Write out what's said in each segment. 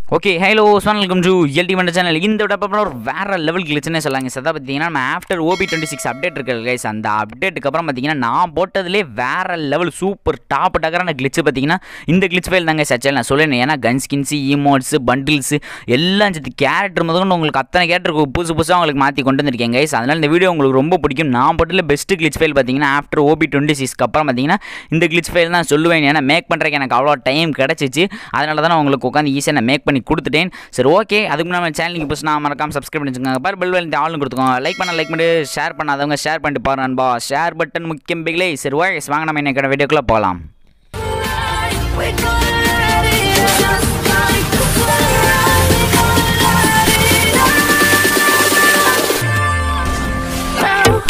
Okay hello ஸ்வான் welcome to LD மண்ட channel இந்த விட அப்புறம் ஒரு வேற லெவல் கிளிச்சுன்னு சொல்லாங்க சதா பார்த்தீங்கன்னா நம்ம after OB twenty six update இருக்கு கைஸ் அந்த அப்டேட்டுக்கு அப்புறம் பார்த்தீங்கன்னா நான் போட்டதுலேயே வேற லெவல் சூப்பர் டாப் டகரான கிளிச்சு பார்த்தீங்கன்னா இந்த கிளிச் ஃபைல் தாங்க சச்சல் நான் சொல்லேன் ஏன்னா கன் ஸ்கின்ஸு ஈமோட்ஸ் பண்டில்ஸ் எல்லாம் சேர்த்து கேரக்டர் முதல்ல உங்களுக்கு அத்தனை கேரக்டர் புதுசு புதுசாக உங்களுக்கு மாற்றி கொண்டு வந்திருக்கேன் கைஸ் அதனால் இந்த வீடியோ உங்களுக்கு ரொம்ப பிடிக்கும் நான் போட்டதில் பெஸ்ட் கிளிச் ஃபைல் பார்த்தீங்கன்னா ஆஃப்டர் ஓபி டுவெண்ட்டி சிக்ஸ்க்கு அப்புறம் பார்த்தீங்கன்னா இந்த கிளிச் ஃபைல் தான் சொல்லுவேன் ஏன்னா மேக் பண்ணுறதுக்கு எனக்கு அவ்வளோ டைம் கிடச்சிச்சு அதனால தான் நான் உங்களுக்கு உட்காந்து ஈஸியாக நான் மேக் பண்ணி கொடுத்துட்டேன் சரி ஓகே அதுக்கு முன்னாடி சேனலுக்கு புதுசு நான் மறக்காம சப்ஸ்கிரைப் பண்ணி வச்சுக்கோங்க பாரு பெல் வேலை ஆளுன்னு கொடுத்துக்கோங்க லைக் பண்ண லைக் பண்ணி ஷேர் பண்ணாதவங்க ஷேர் பண்ணிட்டு பாரு நண்பா ஷேர் பட்டன் முக்கியம் பிகிலே சரி ஓகே வாங்க நம்ம இன்னைக்கு வீடியோக்குள்ளே போகலாம் We're gonna let it just like the flood. We're gonna let it out.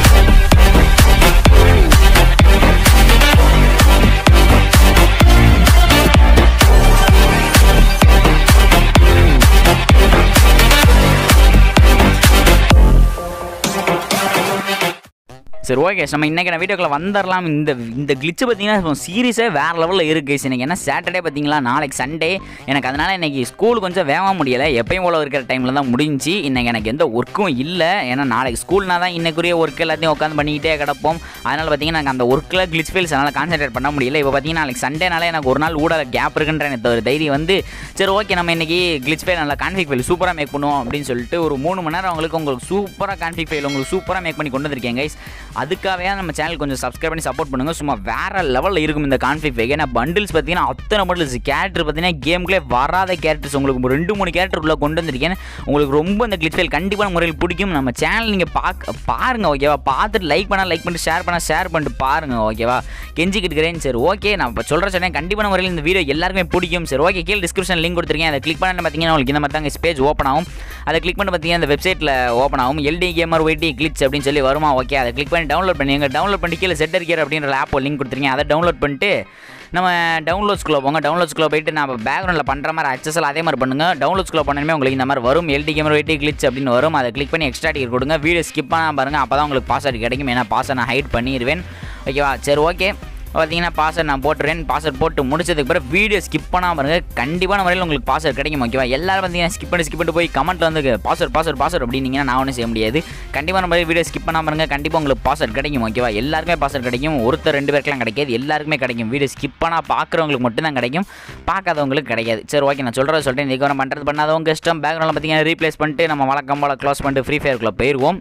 சரி ஓகே நம்ம இன்றைக்கி நான் வீடியோக்குள்ள வந்துடலாம் இந்த இந்த கிளிச்சு பார்த்தீங்கன்னா சீரியஸே வேறு லெவலில் இருக்குது இன்னைக்கு ஏன்னா சாட்டர்டே பார்த்தீங்களா நாளைக்கு சண்டே எனக்கு அதனால் இன்னைக்கு ஸ்கூல் கொஞ்சம் வேக முடியலை எப்பயும் போல இருக்கிற டைமில் தான் முடிஞ்சு இன்னைக்கு எனக்கு எந்த ஒர்க்கும் இல்லை ஏன்னா நாளைக்கு ஸ்கூல்னா தான் இன்னைக்குரிய ஒர்க் எல்லாத்தையும் உட்காந்து பண்ணிக்கிட்டே கிடப்போம் அதனால் பார்த்தீங்கன்னா எனக்கு அந்த ஒர்க்கில் கிளிச் ஃபீல்ஸ் என்னால் கான்சென்ட்ரேட் பண்ண முடியல இப்போ பார்த்தீங்கன்னா நாளைக்கு சண்டேனால எனக்கு ஒரு நாள் ஊடால கேப் இருக்குன்ற எனக்கு ஒரு தைரியம் வந்து சரி ஓகே நம்ம இன்னைக்கு கிளிச் ஃபைல் நல்லா கான்ஃபிக் ஃபைல் சூப்பராக மேக் பண்ணுவோம் அப்படின்னு சொல்லிட்டு ஒரு மூணு மணி நேரம் உங்களுக்கு உங்களுக்கு சூப்பராக கான்ஃபிக் ஃபைல் உங்களுக்கு சூப்பராக மேக் பண்ணி கொண்டு வந்திருக்கேன் கைஸ் அதுக்காகவே நம்ம சேனல் கொஞ்சம் சப்ஸ்கிரைப் பண்ணி சப்போர்ட் பண்ணுங்க சும்மா வேற லெவலில் இருக்கும் இந்த கான்ஃபிக் ஃபைல் ஏன்னா பண்டில்ஸ் பார்த்தீங்கன்னா அத்தனை பண்டில்ஸ் கேரக்டர் பார்த்தீங்கன்னா கேம்குள்ளே வராத கேரக்டர்ஸ் உங்களுக்கு ரெண்டு மூணு கேரக்டர் உள்ள கொண்டு வந்திருக்கேன் உங்களுக்கு ரொம்ப இந்த கிளிச் ஃபைல் கண்டிப்பான முறையில் பிடிக்கும் நம்ம சேனல் நீங்கள் பார்க்க பாருங்க ஓகேவா பார்த்துட்டு லைக் பண்ணால் லைக் பண்ணிட்டு ஷேர் பண்ணால் ஷேர் பண்ணிட்டு பாருங்க ஓகேவா கெஞ்சிக்கிட்டு இருக்கிறேன் சரி ஓகே நான் இப்போ சொல்கிற சொன்னேன் கண்டிப்பான முறையில் இந்த வீடியோ எல்லாருக்குமே பிடிக்கும் சரி ஓகே கீழே டிஸ்கிரிப்ஷன் லிங்க் கொடுத்துருக்கேன் அதை கிளிக் பண்ணி பார்த்தீங்கன்னா உங்களுக்கு இந்த மாதிரி தாங்க பேஜ் ஓப்பன் ஆகும் அதை கிளிக் பண்ணி பார்த்தீங்கன்னா அந்த வெப்சைட்டில் ஓப்பன் ஆகும் எல்டி கேமர் ஒய்டி கிளிச் அப்படின்னு சொல்லி வருமா ஓகே அதை கிளிக் பண்ணி டவுன்லோட் பண்ணி எங்கள் டவுன்லோட் பண்ணி கீழே செட்டர் கேர் அப்படின்ற ஆப் லிங்க் கொடுத்துருக்கீங்க அதை டவுன்லோட் பண்ணிட்டு நம்ம டவுன்லோட்ஸ்குள்ளே போங்க டவுன்லோட்ஸ்குள்ளே போயிட்டு நம்ம பேக்ரவுண்டில் பண்ணுற மாதிரி அச்சஸில் அதே மாதிரி பண்ணுங்கள் டவுன்லோட்ஸ்குள்ளே பண்ணணுமே உங்களுக்கு இந்த மாதிரி வரும் எல்டி கேமர் ஒய்டி கிளிச் அப்படின்னு வரும் அதை கிளிக் பண்ணி எக்ஸ்ட்ரா டிக்கெட் கொடுங்க வீடியோ ஸ்கிப் பண்ணால் பாருங்கள் அப்போ தான் உங்களுக்கு பாஸ்வேர்டு கிடைக்கும் ஏன்னா பாஸ்வேர்ட் நான் ஹைட் பண்ணிடுவேன் ஓகேவா சரி ஓகே பார்த்தீங்கன்னா பாஸ்வேர்ட் நான் போட்டுறேன் பாஸ்வேர்ட் போட்டு முடிச்சதுக்கு பிறகு வீடியோ ஸ்கிப் பண்ணாமல் பாருங்க கண்டிப்பான முறையில் உங்களுக்கு பாஸ்வேர்ட் கிடைக்கும் ஓகேவா எல்லாரும் பார்த்தீங்கன்னா ஸ்கிப் பண்ணி ஸ்கிப் பண்ணிட்டு போய் கமெண்ட்டில் வந்து பாஸ்வேர்ட் பாஸ்வேர்ட் பாஸ்வேர்ட் அப்படின்னீங்கன்னா நான் ஒன்றும் செய்ய முடியாது கண்டிப்பான முறையில் வீடியோ ஸ்கிப் பண்ணாமல் பாருங்க கண்டிப்பாக உங்களுக்கு பாஸ்வேர்ட் கிடைக்கும் ஓகேவா எல்லாருக்குமே பாஸ்வேர்ட் கிடைக்கும் ஒருத்தர் ரெண்டு பேருக்குலாம் கிடைக்காது எல்லாருக்குமே கிடைக்கும் வீடியோ ஸ்கிப் பண்ணால் பார்க்குறவங்களுக்கு மட்டும் தான் கிடைக்கும் பார்க்காதவங்களுக்கு கிடைக்காது சரி ஓகே நான் சொல்கிறத சொல்லிட்டேன் இதுக்கு வர பண்ணுறது பண்ணாதவங்க இஷ்டம் பேக்ரவுண்டில் பார்த்தீங்கன்னா ரீப்ளேஸ் பண்ணிட்டு நம்ம வழக்கம் போல் க்ளோஸ் பண்ணிட்டு ஃப்ரீ ஃபயருக்குள்ளே போயிடுவோம்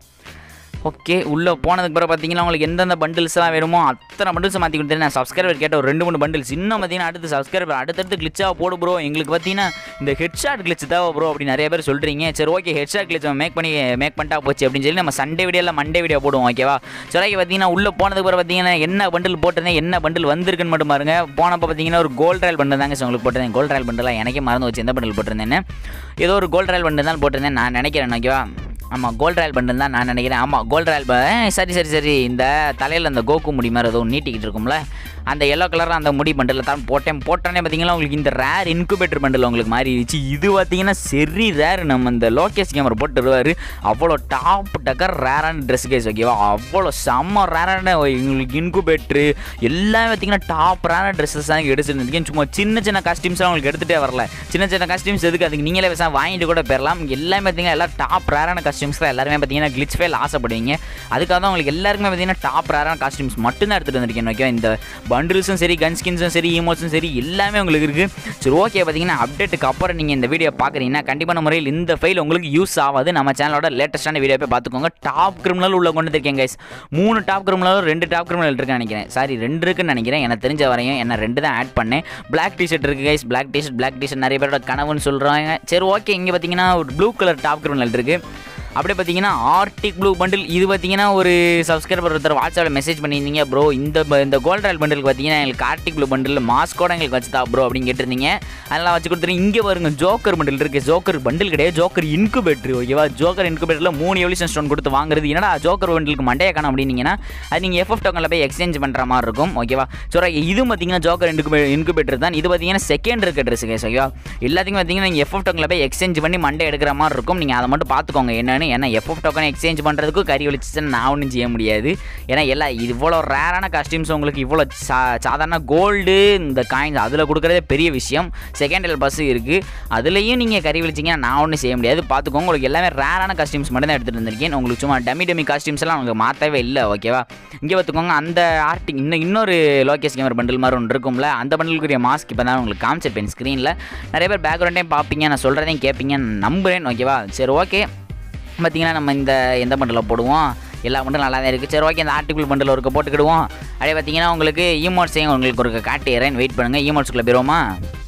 ஓகே உள்ளே போனதுக்கு பிறகு பார்த்தீங்கன்னா உங்களுக்கு எந்தெந்த பண்டில்ஸ்லாம் வேணுமோ அத்தனை பண்டில்ஸ் மாற்றி கொடுத்துரு நான் சப்ஸ்கிரைபர் கேட்ட ஒரு ரெண்டு மூணு பண்டில்ஸ் இன்னும் பார்த்தீங்கன்னா அடுத்து சப்ஸ்கிரைபர் அடுத்தடுத்து கிளிச்சாக போடு ப்ரோ எங்களுக்கு பார்த்தீங்கன்னா இந்த ஹெட்ஷாட் கிளிச் தேவை ப்ரோ அப்படி நிறைய பேர் சொல்கிறீங்க சரி ஓகே ஹெட்ஷாட் கிளிச் மேக் பண்ணி மேக் பண்ணிட்டா போச்சு அப்படின்னு சொல்லி நம்ம சண்டே வீடியோ இல்லை மண்டே வீடியோ போடுவோம் ஓகேவா சரி பார்த்தீங்கன்னா உள்ளே போனதுக்கு பிறகு பார்த்தீங்கன்னா என்ன பண்டில் போட்டிருந்தேன் என்ன பண்டில் வந்திருக்குன்னு மட்டும் பாருங்க போனப்போ பார்த்தீங்கன்னா ஒரு கோல்ட் ராயல் பண்டில் தாங்க உங்களுக்கு போட்டிருந்தேன் கோல்ட் ராயல் பண்டில் எனக்கே மறந்து வச்சு எந்த பண்டில் போட்டிருந்தேன்னு ஏதோ ஒரு கோல்ட் ராயல் பண்டில் தான் போட்டிருந்தேன் நான் நினைக்கிறேன் ஓகேவா ஆமாம் கோல்ட் ராயல் பண்டில் தான் நான் நினைக்கிறேன் ஆமாம் கோல்ட் ராயல் ப- ஏய், சரி சரி சரி இந்த தலையில் அந்த கோகு முடி மாதிரி ஏதோ நீட்டிக்கிட்டு இருக்கும்ல அந்த எல்லோ கலர் அந்த முடி பண்டில் தான் போட்டேன் போட்டோன்னே பார்த்தீங்கன்னா உங்களுக்கு இந்த ரேர் இன்குபேட்டர் பண்டில் உங்களுக்கு மாறிடுச்சு இது பார்த்தீங்கன்னா சரி ரேர் நம்ம இந்த லோகேஷ் கேமரா போட்டுருவார் அவ்வளோ டாப் டக்கர் ரேரான ட்ரெஸ் கேஸ் ஓகேவா அவ்வளோ செம்ம ரேரான உங்களுக்கு இன்குபேட்ரு எல்லாமே பார்த்தீங்கன்னா டாப் ரேரான ட்ரெஸ்ஸஸ் தான் எடுத்துருந்துருக்கேன் சும்மா சின்ன சின்ன காஸ்டியூம்ஸ்லாம் உங்களுக்கு எடுத்துகிட்டே வரல சின்ன சின்ன காஸ்டியூம்ஸ் எதுக்கு அதுக்கு நீங்களே பேச வாங்கிட்டு கூட பெறலாம் எல்லாமே பார்த்தீங்கன்னா எல்லாம் டாப் ரேரான காஸ்டியூம்ஸ் தான் எல்லாருமே பார்த்தீங்கன்னா கிளிச் ஃபேல் ஆசைப்படுவீங்க அதுக்காக தான் உங்களுக்கு எல்லாருக்குமே பார்த்தீங்கன்னா டாப் ரேரான காஸ்டியூம்ஸ் மட்டும் தான் எடுத்துகிட்டு வந்திருக்கேன் ஓகே இந்த பண்டில்ஸும் சரி கன் ஸ்கின்ஸும் சரி ஈமோட்ஸும் சரி எல்லாமே உங்களுக்கு இருக்குது சரி ஓகே பார்த்தீங்கன்னா அப்டேட்டுக்கு அப்புறம் நீங்கள் இந்த வீடியோ பார்க்குறீங்கன்னா கண்டிப்பான முறையில் இந்த ஃபைல் உங்களுக்கு யூஸ் ஆகாது நம்ம சேனலோட லேட்டஸ்ட்டான வீடியோ போய் பார்த்துக்கோங்க டாப் கிரிமினல் உள்ள கொண்டு வந்திருக்கேன் கைஸ் மூணு டாப் கிரிமினலும் ரெண்டு டாப் கிரிமினல் இருக்குன்னு நினைக்கிறேன் சாரி ரெண்டு இருக்குன்னு நினைக்கிறேன் எனக்கு தெரிஞ்ச வரையும் என்ன ரெண்டு தான் ஆட் பண்ணேன் பிளாக் டிஷர்ட் இருக்குது guys black T shirt black T shirt நிறைய பேரோட கனவுன்னு சொல்கிறாங்க சரி ஓகே இங்கே பார்த்தீங்கன்னா ஒரு ப்ளூ கலர் டாப் கிரிமினல் இருக்குது அப்படியே பார்த்தீங்கன்னா ஆர்டிக் ப்ளூ பண்டில் இது பார்த்தீங்கன்னா ஒரு சப்ஸ்கிரைபர் ஒருத்தர் வாட்ஸ்அப்பில் மெசேஜ் பண்ணியிருந்தீங்க ப்ரோ இந்த ப- இந்த கோல்ட் ராயல் பண்டிலுக்கு பார்த்தீங்கன்னா எங்களுக்கு ஆர்டிக் ப்ளூ பண்டில் மாஸ்கோட எங்களுக்கு வச்சு தா ப்ரோ அப்படின்னு கேட்டிருந்தீங்க அதெல்லாம் வச்சு கொடுத்துருங்க இங்கே பாருங்க ஜோக்கர் பண்டில் இருக்குது ஜோக்கர் பண்டில் கிடையாது ஜோக்கர் இன்குபேட்டர் ஓகேவா ஜோக்கர் இன்குபேட்டரில் மூணு எவல்யூஷன் ஸ்டோன் கொடுத்து வாங்குறது என்னடா ஜோக்கர் பண்டிலுக்கு மண்டைய காணும் அப்படின்னீங்கன்னா அது நீங்கள் எஃப்எஃப் டோக்கனில் போய் எக்ஸ்சேஞ்ச் பண்ணுற மாதிரி இருக்கும் ஓகேவா ஸோ இது பார்த்தீங்கன்னா ஜோக்கர் இன்குபே இன்குபேட்டர் தான் இது பார்த்தீங்கன்னா செகண்ட் இருக்க ட்ரெஸ் கேஸ் ஓகேவா எல்லாத்தையும் பார்த்தீங்கன்னா நீங்கள் எஃப்எஃப் டோக்கனில் போய் எக்ஸ்சேஞ்ச் பண்ணி மண்டே எடுக்கிற மாதிரி இருக்கும் நீங்கள் அதை மட்டும் பார்த்துக்கோங்க என்னன்னு பண்ணணும் ஏன்னா எஃப்எஃப் டோக்கன் எக்ஸ்சேஞ்ச் பண்ணுறதுக்கும் கறி வலிச்சுன்னு நான் ஒன்றும் செய்ய முடியாது ஏன்னா எல்லா இவ்வளோ ரேரான காஸ்டியூம்ஸ் உங்களுக்கு இவ்வளோ சா சாதாரண கோல்டு இந்த காயின்ஸ் அதில் கொடுக்குறதே பெரிய விஷயம் செகண்ட் எல் பஸ் இருக்குது அதுலேயும் நீங்கள் கறி வலிச்சிங்கன்னா நான் ஒன்றும் செய்ய முடியாது பார்த்துக்கோங்க உங்களுக்கு எல்லாமே ரேரான காஸ்டியூம்ஸ் மட்டும் தான் எடுத்துகிட்டு வந்திருக்கேன் உங்களுக்கு சும்மா டம்மி டம்மி காஸ்டியூம்ஸ் எல்லாம் உங்களுக்கு மாற்றவே இல்லை ஓகேவா இங்கே பார்த்துக்கோங்க அந்த ஆர்டிங் இன்னும் இன்னொரு லோகேஷ் கேமர் பண்டில் மாதிரி ஒன்று இருக்கும்ல அந்த பண்டிலுக்குரிய மாஸ்க் இப்போ தான் உங்களுக்கு காமிச்சிருப்பேன் ஸ்க்ரீனில் நிறைய பேர் பேக்ரவுண்டையும் பார்ப்பீங்க நான் சொல்கிறதையும் கேட்பீங்க நான் நம்புகிறேன் ஓகேவா சரி ஓகே பார்த்தீங்கன்னா நம்ம இந்த எந்த பண்டில் போடுவோம் எல்லா பண்டிலும் நல்லா தான் இருக்குது சரி ஓகே இந்த ஆர்டிபிள் பண்டில் ஒருக்க போட்டுக்கிடுவோம் அப்படியே பார்த்தீங்கன்னா உங்களுக்கு ஈமோட்ஸையும் உங்களுக்கு ஒரு காட்டிடுறேன் வெயிட் பண்ணுங்கள் ஈமோட்ஸ்குள்ளே போயிடுவோமா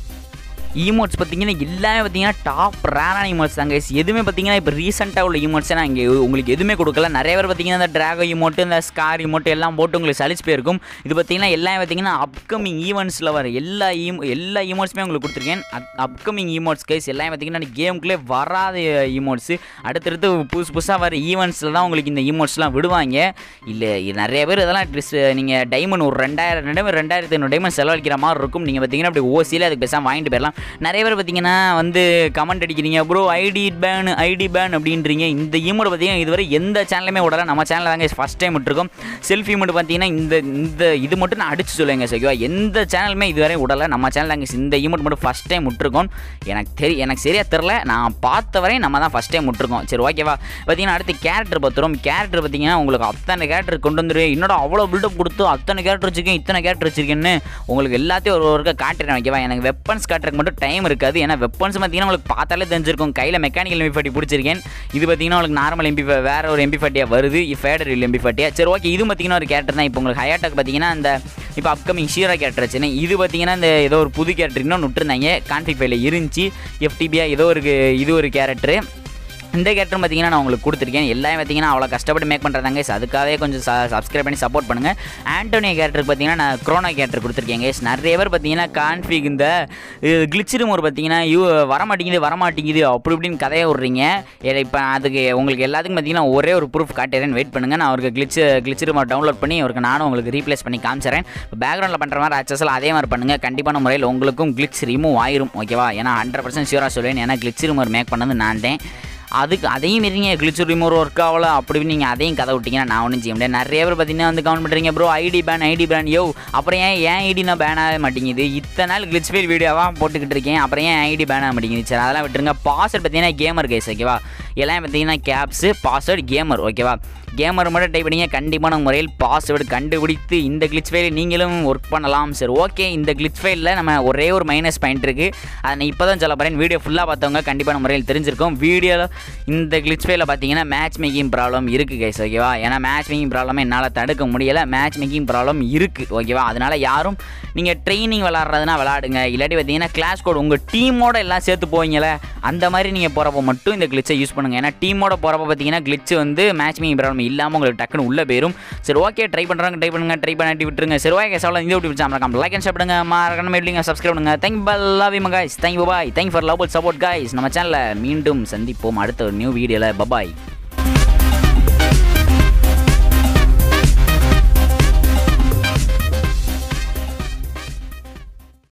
ஈமோட்ஸ் பார்த்தீங்கன்னா எல்லாமே பார்த்தீங்கன்னா டாப் ரேரான ஈமோட்ஸ் தாங்க guys. எதுவுமே பார்த்தீங்கன்னா இப்போ ரீசெண்டாக உள்ள ஈமோட்ஸை நான் இங்கே உங்களுக்கு எதுவுமே கொடுக்கல நிறைய பேர் பார்த்தீங்கன்னா இந்த ட்ராகோ ஈமோட்டு இந்த ஸ்கார் ஈமோட்டு எல்லாம் போட்டு உங்களுக்கு சலிச்சு போயிருக்கும் இது பார்த்தீங்கன்னா எல்லாமே பார்த்தீங்கன்னா அப்கமிங் ஈவெண்ட்ஸில் வர எல்லா ஈம் எல்லா ஈமோட்ஸுமே உங்களுக்கு கொடுத்துருக்கேன் அப்கமிங் ஈமோட்ஸ் கைஸ் எல்லாமே பார்த்தீங்கன்னா கேமுக்குள்ளே வராத ஈமோட்ஸு அடுத்தடுத்து புதுசு புதுசாக வர ஈவெண்ட்ஸில் தான் உங்களுக்கு இந்த ஈமோட்ஸ்லாம் விடுவாங்க இல்லை நிறைய பேர் இதெல்லாம் ட்ரெஸ் நீங்கள் டைமண்ட் ஒரு ரெண்டாயிரம் ரெண்டாயிரம் ரெண்டாயிரத்தி ஐநூறு டைமண்ட் செலவழிக்கிற மாதிரி இருக்கும் நீங்கள் பார்த்தீங்கன்னா அப்படி ஓசியில் அதுக்கு பேசாமல் வாங்கிட்டு போயிடலாம் நிறைய பேர் பார்த்தீங்கன்னா வந்து கமெண்ட் அடிக்கிறீங்க bro ID ban ID ban அப்படின்றீங்க இந்த ஈமோட் பார்த்தீங்கன்னா இதுவரை எந்த சேனலுமே விடல நம்ம சேனலில் தாங்க ஃபஸ்ட் டைம் விட்டுருக்கோம் செல்ஃபி ஈமோட் பார்த்தீங்கன்னா இந்த இந்த இது மட்டும் நான் அடிச்சு சொல்லுங்க ஓகேவா எந்த சேனலுமே இதுவரை விடலை நம்ம சேனல் தாங்க இந்த ஈமோட் மட்டும் ஃபஸ்ட் டைம் விட்டுருக்கோம் எனக்கு தெரி எனக்கு சரியாக தெரில நான் பார்த்த வரை நம்ம தான் ஃபஸ்ட் டைம் விட்டுருக்கோம் சரி ஓகேவா பார்த்தீங்கன்னா அடுத்து கேரக்டர் பார்த்துரும் கேரக்டர் பார்த்தீங்கன்னா உங்களுக்கு அத்தனை கேரக்டர் கொண்டு வந்துரு என்னோட அவ்வளோ பில்டப் கொடுத்து அத்தனை கேரக்டர் வச்சிருக்கேன் இத்தனை கேரக்டர் வச்சிருக்கேன்னு உங்களுக்கு எல்லாத்தையும் ஒரு ஒருக்க காட்டுறேன் ஓகேவா எனக்கு வெப்பன்ஸ் காட்டுறதுக்கு மட்டும் டைம் இருக்காது ஏன்னா வெப்பன்ஸ் பார்த்தீங்கன்னா உங்களுக்கு பார்த்தாலே தெரிஞ்சிருக்கும் கையில் மெக்கானிக்கல் எம்பி ஃபார்ட்டி பிடிச்சிருக்கேன் இது பார்த்தீங்கன்னா உங்களுக்கு நார்மல் எம்பி வேற ஒரு எம்பி ஃபார்ட்டியாக வருது ஃபேடர் இல்லை எம்பி ஃபார்ட்டியா சரி ஓகே இது பார்த்தீங்கன்னா ஒரு கேரக்டர் தான் இப்போ உங்களுக்கு ஹயாட்டாக் பார்த்தீங்கன்னா இந்த இப்போ அப்கமிங் ஷீரா கேரக்டர் வச்சுன்னு இது பார்த்தீங்கன்னா இந்த ஏதோ ஒரு புது கேரக்டர் இன்னும் விட்டுருந்தாங்க கான்ஃபிக் ஃபைல இருந்துச்சு எஃப்டிபியா ஏதோ ஒரு இது ஒரு கேரக்டர் இந்த கேரக்டர் பார்த்தீங்கன்னா நான் உங்களுக்கு கொடுத்துருக்கேன் எல்லாமே பார்த்தீங்கன்னா அவ்வளோ கஷ்டப்பட்டு மேக் பண்ணுறாங்க அதுக்காகவே கொஞ்சம் சப்ஸ்கிரைப் பண்ணி சப்போர்ட் பண்ணுங்கள் ஆண்டோனியோ கேரக்டருக்கு பார்த்தீங்கன்னா நான் க்ரோனா கேரக்டர் கொடுத்துருக்கேன் guys. நிறைய பேர் பார்த்தீங்கன்னா கான்ஃபிக் இந்த கிளிச் ரிமோர் பார்த்தீங்கன்னா யூ வரமாட்டேங்குது வரமாட்டேங்குது அப்படி இப்படின்னு கதையை விட்றீங்க இப்போ அதுக்கு உங்களுக்கு எல்லாத்துக்கும் பார்த்தீங்கன்னா ஒரே ஒரு ப்ரூஃப் காட்டுறேன்னு வெயிட் பண்ணுங்கள் நான் அவருக்கு கிளிச் கிளிச் ரிமோர் டவுன்லோட் பண்ணி அவருக்கு நானும் உங்களுக்கு ரீப்ளேஸ் பண்ணி காமிச்சிறேன் இப்போ பேக்ரவுண்டில் பண்ணுற மாதிரி ஆக்சஸில் அதே மாதிரி பண்ணுங்கள் கண்டிப்பான முறையில் உங்களுக்கும் கிளிச் ரிமூவ் ஆயிரும் ஓகேவா ஏன்னா ஹண்ட்ரட் பர்சன்ட் ஷியூராக சொல்லுவேன் ஏன்னா கிளிச் ரிமோர் மேக் பண்ணது நான் தான் அதுக்கு அதையும் மீறிங்க கிளிச்சு ரிமோர் ஒர்க் ஆகல அப்படி நீங்கள் அதையும் கதை விட்டீங்கன்னா நான் ஒன்றும் செய்ய முடியாது நிறைய பேர் பார்த்தீங்கன்னா வந்து கமெண்ட் பண்ணுறீங்க bro ID ban ID ban yo அப்புறம் ஏன் ஏன் ஐடி நான் பேன் ஆக மாட்டேங்குது இத்தனை நாள் கிளிச் ஃபீல் வீடியோவாக போட்டுக்கிட்டு இருக்கேன் அப்புறம் ஏன் ஐடி பேன் ஆக மாட்டேங்குது சரி அதெல்லாம் விட்டுருங்க பாஸ்வேர்ட் பார்த்தீங்கன்னா கேமர் கேஸ் ஓகேவா எல்லாம் பார்த்தீங்கன்னா கேப்ஸு பாஸ்வேர்டு கேமர் ஓகேவா கேமர் மட்டும் டைப் பண்ணிங்க கண்டிப்பான முறையில் பாஸ்வேர்டு கண்டுபிடித்து இந்த கிளிச் ஃபைல் நீங்களும் ஒர்க் பண்ணலாம் சரி ஓகே இந்த கிளிச் ஃபைலில் நம்ம ஒரே ஒரு மைனஸ் பாயிண்ட் இருக்குது அதை நான் இப்போ தான் சொல்ல போகிறேன் வீடியோ ஃபுல்லாக பார்த்தவங்க கண்டிப்பான முறையில் தெரிஞ்சிருக்கும் வீடியோவில் இந்த கிளிச் ஃபைலில் பார்த்தீங்கன்னா மேட்ச் மேக்கிங் ப்ராப்ளம் இருக்குது கைஸ் ஓகேவா ஏன்னா மேட்ச் மேக்கிங் ப்ராப்ளம் என்னால் தடுக்க முடியலை மேட்ச் மேக்கிங் ப்ராப்ளம் இருக்குது ஓகேவா அதனால் யாரும் நீங்கள் ட்ரைனிங் விளாட்றதுனா விளாடுங்க இல்லாட்டி பார்த்தீங்கன்னா கிளாஸ் கோட் உங்கள் டீமோட எல்லாம் சேர்த்து போவீங்களே அந்த மாதிரி நீங்கள் போகிறப்ப மட்டும் இந்த கிளிச்சை யூஸ் பண்ணுங்கள் ஏன்னா டீமோட போகிறப்ப பார்த்தீங்கன்னா கிளிச் வந்து மேட்ச் மேக்கிங் ப்ராப்ளம் இல்லாமல் உங்களுக்கு டக்குன்னு உள்ளே போயிடும் சரி ஓகே ட்ரை பண்ணுறாங்க ட்ரை பண்ணுங்க ட்ரை பண்ணாட்டி விட்டுருங்க சரி ஓகே சார் இந்த விட்டு பிடிச்சா மறக்காம லைக் அண்ட் சாப்பிடுங்க மறக்காம எப்படிங்க சப்ஸ்கிரைப் பண்ணுங்க thankful love you guys thank you bye thank for love support guys நம்ம சேனலில் மீண்டும் சந்திப்போம் அடுத்த ஒரு நியூ வீடியோவில் பபாய்